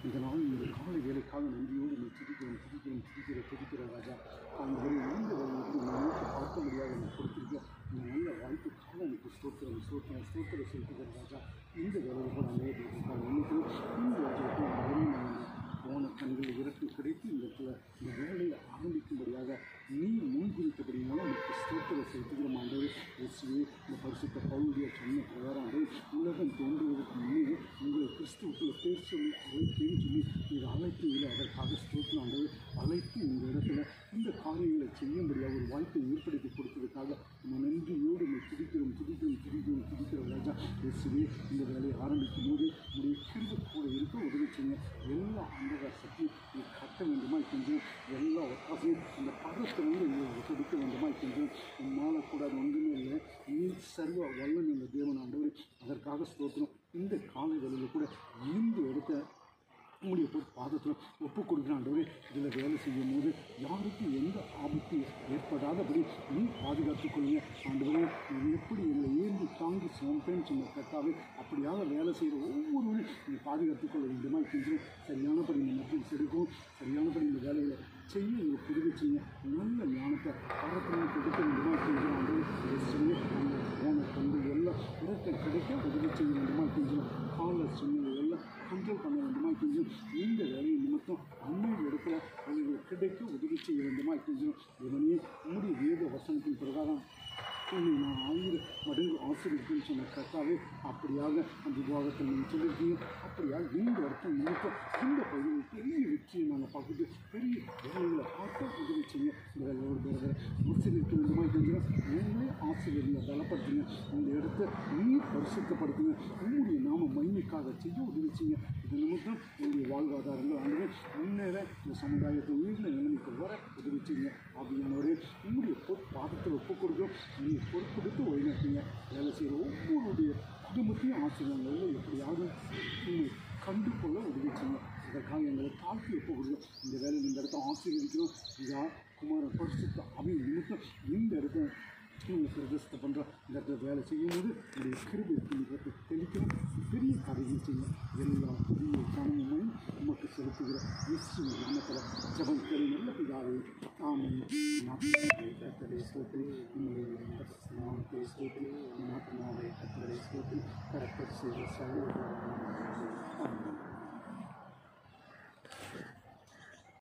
இந்த நாள் இந்த காலை வேலைக்காக நன்றியோடு நீ துதிக்கிறோம் துதிக்கிறோம் துதிக்கிற துதிக்கிற ராஜா அந்த ஒரு இந்த வழிக்கு நீ நோக்கி பார்க்க முடியாத நீ கொடுத்துருக்க இந்த நல்ல வாய்ப்புக்காக எனக்கு ஸ்தோத்திரம் ஸ்தோத்திரம் ஸ்தோத்திர செலுத்துகிற ராஜா இந்த வேலையில் கூட அங்கே இன்னைக்கு இந்த இடத்துல நான் போன கண்கள் இறக்கு கிடைத்து இந்த இடத்துல இந்த வேலையை ஆரம்பிக்கும்படியாக நீ முன்குறித்தபடினால எனக்கு ஸ்தோத்திர செலுத்துகிற ஆண்டவர் இயேசுவே இந்த பரிசுத்த பவுலிய சொன்ன பிரகாரம் ஆண்டவர் உலகம் தோன்றுவதற்கு முன்னே உங்களை கிறிஸ்துவுக்குள்ள பேர் சொல்லி அழைப்பேன்னு சொல்லி இது அழைப்பீங்களே அதற்காக ஸ்தோத்திரம் ஆண்டவர் அழைத்து இந்த இடத்துல இந்த காரியங்களை செய்யும்படியாக ஒரு வாய்ப்பை ஏற்படுத்தி கொடுத்ததுக்காக நம்ம நன்றியோடு நம்ம துடிக்கிறோம் துடிக்கிறோம் துடிக்கிறோம் துடிக்கிற ராஜா இயேசுவே இந்த வேலையை ஆரம்பிக்கும் போது உடைய கிருப கூட இருக்க உதவி செய்யுங்க எல்லா அந்தகார சக்தியும் நீ கட்ட வேண்டுமா கொஞ்சம் எல்லா ஒத்தாசையும் அந்த பதத்திலிருந்து நீ கொடுக்க வேண்டுமா கொஞ்சம் உம்மால கூட அது ஒன்றுமே இல்லை நீ சர்வ வல்லன் இந்த தேவன் ஆண்டவர் அதற்காக ஸ்தோத்திரம் இந்த காலை வேலையில் கூட இருந்து எடுத்த உங்களுடைய பொறு பாதத்தில் ஒப்பு கொடுக்குறாண்டவரே இதில் வேலை செய்யும் போது யாருக்கும் எந்த ஆபத்து ஏற்படாதபடி நீ பாதுகாத்துக் கொள்ளுங்க ஆண்டவரே நீ எப்படி எங்களை ஏந்தி தாங்கி சுமப்பேன்னு சொன்ன கட்டாவே அப்படியாக வேலை செய்கிற ஒவ்வொருவரும் நீ பாதுகாத்துக் கொள்ள வேண்டுமா கொஞ்சம் சரியானபடி இந்த மக்கள் செடுக்கும் சரியானபடி இந்த வேலைகளை செய்ய எங்களுக்கு புதுவை செய்ய நல்ல ஞானத்தை பரப்பில் கொடுக்க வேண்டுமா கொஞ்சம் ஆண்டவரே சொல்லி அந்த போன கண்டு எல்லாம் இறக்க கிடைக்க உதவி செய்ய வேண்டுமா கொஞ்சம் கால சூழ்நிலை எல்லாம் கண்ட்ரோல் பண்ண வேண்டுமா கொஞ்சம் இந்த வேலை நிமித்தம் அன்னை இடத்துல உங்களுக்கு கிடைக்க உதவி செய்ய வேண்டுமா கொஞ்சம் இவனே உங்களுடைய வேத வசனத்தின் பிரகாரம் உன்னை நான் ஆயிரம் மடங்கு ஆசிரியர்கள் சொன்ன கர்த்தாவே அப்படியாக அந்த விவாதத்தில் நீங்கள் சொல்லியிருக்கீங்க அப்படியாக இந்த வருஷம் நிமித்தம் இந்த பகுதியில் பெரிய வெற்றியை நாங்கள் பார்த்துட்டு பெரிய வேலைகளை பார்க்க உதவி செய்ய இந்த வேலையோடு பிறகு முடிச்சிருக்க வேண்டுமா கொஞ்சம் உண்மை ஆசிரியர்களை பலப்படுத்துங்க இந்த இடத்த நீர் பரிசுத்தப்படுத்துங்க உங்களுடைய நாம மகிமைக்காக செய்ய உதவி செய்ய இது நிமித்தம் உங்களுடைய வாழ்வாதாரங்கள் ஆண்டு முன்னேற இந்த சமுதாயத்தை உயிரின நிலைமைக்கு வர உதவி செய்யுங்க அப்படியானவரே உங்களுடைய பொற்பாதத்தில் ஒப்புக் கொடுக்கும் நீங்கள் பொறுப்பெடுத்து வழிநடத்துங்க வேலை செய்கிற ஒவ்வொருடைய குடும்பத்தையும் ஆசிரியர்கள் எப்படியாவது நீங்கள் கண்டு கொள்ள உதவி செய்யுங்க இதற்காக எங்களை தாழ்த்தி ஒப்பு கொடுங்க இந்த வேலையில் இந்த இடத்த ஆசீர்வதிக்கணும் இதா குமார பரிசுத்த அவை நிமித்தம் இந்த இடத்த நீங்கள் பிரதிஷ்டை பண்ணுற இந்த இடத்துல வேலை செய்யும்போது உடைய கிருபை இடத்தை தெளிக்கணும் பெரிய காரியங்கள் செய்யணும் எல்லா புதிய கனமும் உமக்கு செலுத்துகிற இயேசு நாமத்தில் ஜபம் கறி நல்ல பிதாவே ஆமென் கத்தரை ஸ்தோத்திரி உங்களுடைய நாமத்தை ஸ்தோத்திரி நாமத்தை கத்தரை ஸ்தோத்திரி கரப்பர் செய்த சகோதரர் ஆமென்